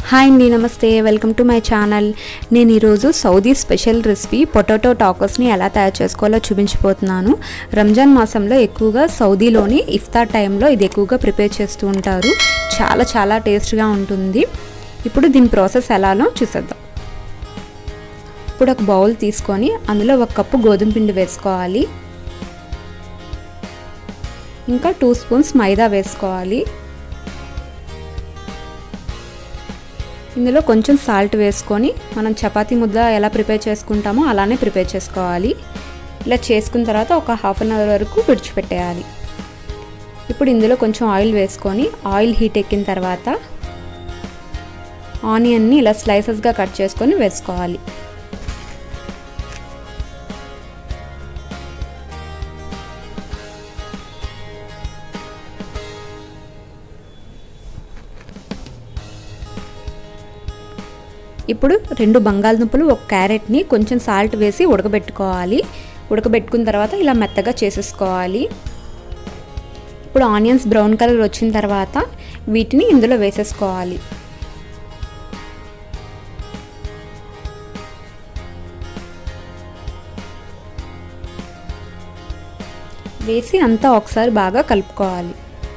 hi అండి నమస్తే welcome to my channel నేను ఈరోజు సౌదీ స్పెషల్ రెసిపీ పొటాటో టాకోస్ని ఎలా తయారు చేసుకోవాలో చూపించిపోతున్నాను రంజాన్ మాసంలో ఎక్కువగా సౌదీలోని ఇఫ్తార్ టైంలో ఇది ఎక్కువగా ప్రిపేర్ చేస్తూ ఉంటారు చాలా చాలా టేస్ట్గా ఉంటుంది ఇప్పుడు దీని ప్రాసెస్ ఎలానో చూసేద్దాం ఇప్పుడు ఒక బౌల్ తీసుకొని అందులో ఒక కప్పు గోధుమ పిండి వేసుకోవాలి ఇంకా టూ స్పూన్స్ మైదా వేసుకోవాలి ఇందులో కొంచెం సాల్ట్ వేసుకొని మనం చపాతీ ముద్ద ఎలా ప్రిపేర్ చేసుకుంటామో అలానే ప్రిపేర్ చేసుకోవాలి ఇలా చేసుకున్న తర్వాత ఒక హాఫ్ అన్ అవర్ వరకు విడిచిపెట్టేయాలి ఇప్పుడు ఇందులో కొంచెం ఆయిల్ వేసుకొని ఆయిల్ హీట్ ఎక్కిన తర్వాత ఆనియన్ని ఇలా స్లైసెస్గా కట్ చేసుకొని వేసుకోవాలి ఇప్పుడు రెండు బంగాళదుంపలు ఒక క్యారెట్ని కొంచెం సాల్ట్ వేసి ఉడకబెట్టుకోవాలి ఉడకబెట్టుకున్న తర్వాత ఇలా మెత్తగా చేసేసుకోవాలి ఇప్పుడు ఆనియన్స్ బ్రౌన్ కలర్ వచ్చిన తర్వాత వీటిని ఇందులో వేసేసుకోవాలి వేసి అంతా ఒకసారి బాగా కలుపుకోవాలి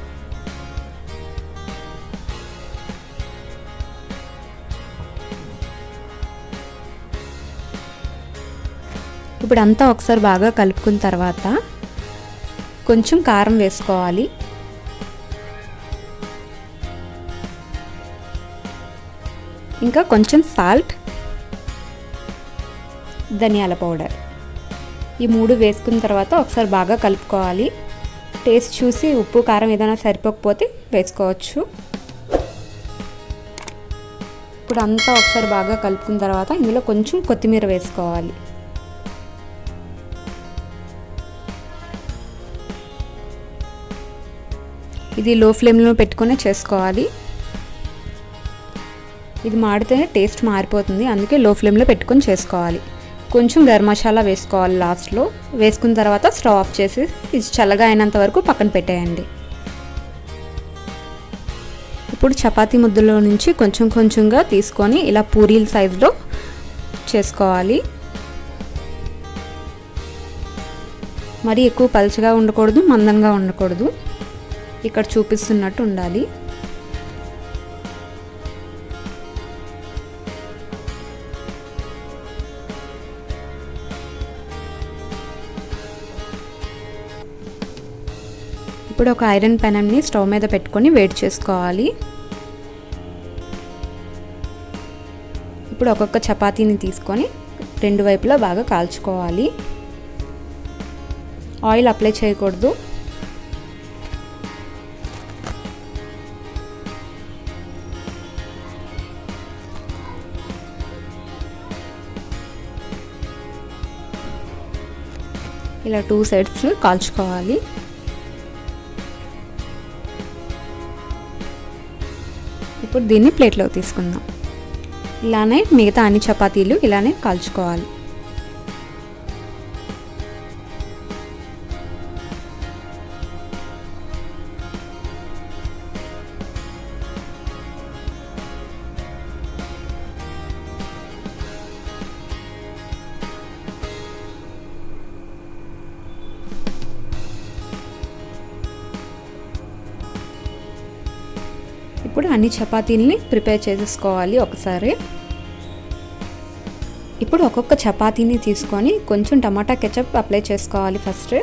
ఇప్పుడు అంతా ఒకసారి బాగా కలుపుకున్న తర్వాత కొంచెం కారం వేసుకోవాలి ఇంకా కొంచెం సాల్ట్ ధనియాల పౌడర్ ఈ మూడు వేసుకున్న తర్వాత ఒకసారి బాగా కలుపుకోవాలి టేస్ట్ చూసి ఉప్పు కారం ఏదైనా సరిపోకపోతే వేసుకోవచ్చు ఇప్పుడు అంతా ఒకసారి బాగా కలుపుకున్న తర్వాత ఇందులో కొంచెం కొత్తిమీర వేసుకోవాలి ఇది లో ఫ్లేమ్లో పెట్టుకునే చేసుకోవాలి ఇది మాడితే టేస్ట్ మారిపోతుంది అందుకే లో ఫ్లేమ్లో పెట్టుకొని చేసుకోవాలి కొంచెం గరం మసాలా వేసుకోవాలి లాస్ట్లో వేసుకున్న తర్వాత స్టవ్ ఆఫ్ చేసి ఇది చల్లగా అయినంత వరకు పక్కన పెట్టేయండి ఇప్పుడు చపాతీ ముద్దలో నుంచి కొంచెం కొంచెంగా తీసుకొని ఇలా పూరీల సైజులో చేసుకోవాలి మరీ ఎక్కువ పలుచగా ఉండకూడదు మందంగా ఉండకూడదు ఇక్కడ చూపిస్తున్నట్టు ఉండాలి ఇప్పుడు ఒక ఐరన్ పెనంని స్టవ్ మీద పెట్టుకొని వేడి చేసుకోవాలి ఇప్పుడు ఒక్కొక్క చపాతీని తీసుకొని రెండు వైపులా బాగా కాల్చుకోవాలి ఆయిల్ అప్లై చేయకూడదు ఇలా టూ సైడ్స్ కాల్చుకోవాలి ఇప్పుడు దీన్ని ప్లేట్లో తీసుకుందాం ఇలానే మిగతా అన్ని చపాతీలు ఇలానే కాల్చుకోవాలి ఇప్పుడు అన్ని చపాతీలని ప్రిపేర్ చేసేసుకోవాలి ఒకసారి ఇప్పుడు ఒక్కొక్క చపాతీని తీసుకొని కొంచెం టమాటా కెచప్ అప్లై చేసుకోవాలి ఫస్ట్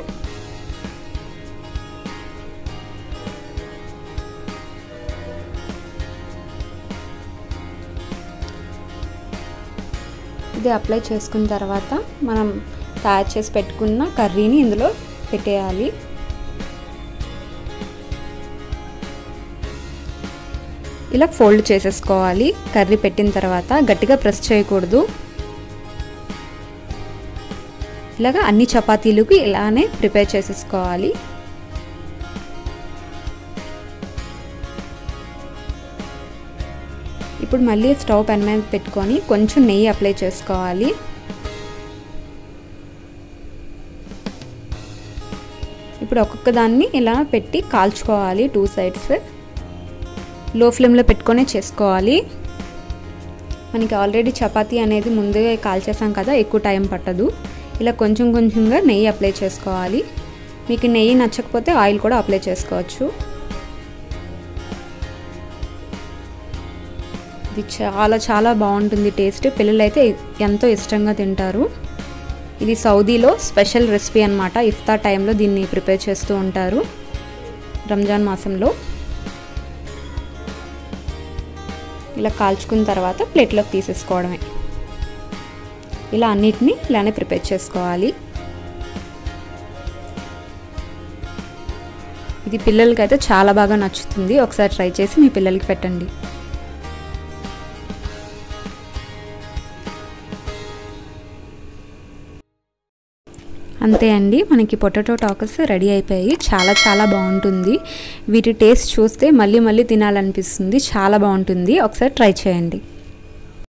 ఇది అప్లై చేసుకున్న తర్వాత మనం తయారు చేసి పెట్టుకున్న కర్రీని ఇందులో పెట్టేయాలి ఇలా ఫోల్డ్ చేసేసుకోవాలి కర్రీ పెట్టిన తర్వాత గట్టిగా ప్రెస్ చేయకూడదు ఇలాగా అన్ని చపాతీలకు ఇలానే ప్రిపేర్ చేసేసుకోవాలి ఇప్పుడు మళ్ళీ స్టవ్ పెన్ మీద పెట్టుకొని కొంచెం నెయ్యి అప్లై చేసుకోవాలి ఇప్పుడు ఒక్కొక్క దాన్ని ఇలా పెట్టి కాల్చుకోవాలి టూ సైడ్స్ లో ఫ్లేమ్లో పెట్టుకొని చేసుకోవాలి మనకి ఆల్రెడీ చపాతీ అనేది ముందుగా కాల్చేసాం కదా ఎక్కువ టైం పట్టదు ఇలా కొంచెం కొంచెంగా నెయ్యి అప్లై చేసుకోవాలి మీకు నెయ్యి నచ్చకపోతే ఆయిల్ కూడా అప్లై చేసుకోవచ్చు ఇది చాలా చాలా బాగుంటుంది టేస్ట్ పిల్లలు అయితే ఎంతో ఇష్టంగా తింటారు ఇది సౌదీలో స్పెషల్ రెసిపీ అనమాట ఇఫ్తార్ టైంలో దీన్ని ప్రిపేర్ చేస్తూ ఉంటారు రంజాన్ మాసంలో ఇలా కాల్చుకున్న తర్వాత ప్లేట్లోకి తీసేసుకోవడమే ఇలా అన్నిటినీ ఇలానే ప్రిపేర్ చేసుకోవాలి ఇది పిల్లలకి అయితే చాలా బాగా నచ్చుతుంది ఒకసారి ట్రై చేసి మీ పిల్లలకి పెట్టండి అంతే అండి మనకి పొటాటో టాకస్ రెడీ అయిపోయాయి చాలా చాలా బాగుంటుంది వీటి టేస్ట్ చూస్తే మళ్ళీ మళ్ళీ తినాలనిపిస్తుంది చాలా బాగుంటుంది ఒకసారి ట్రై చేయండి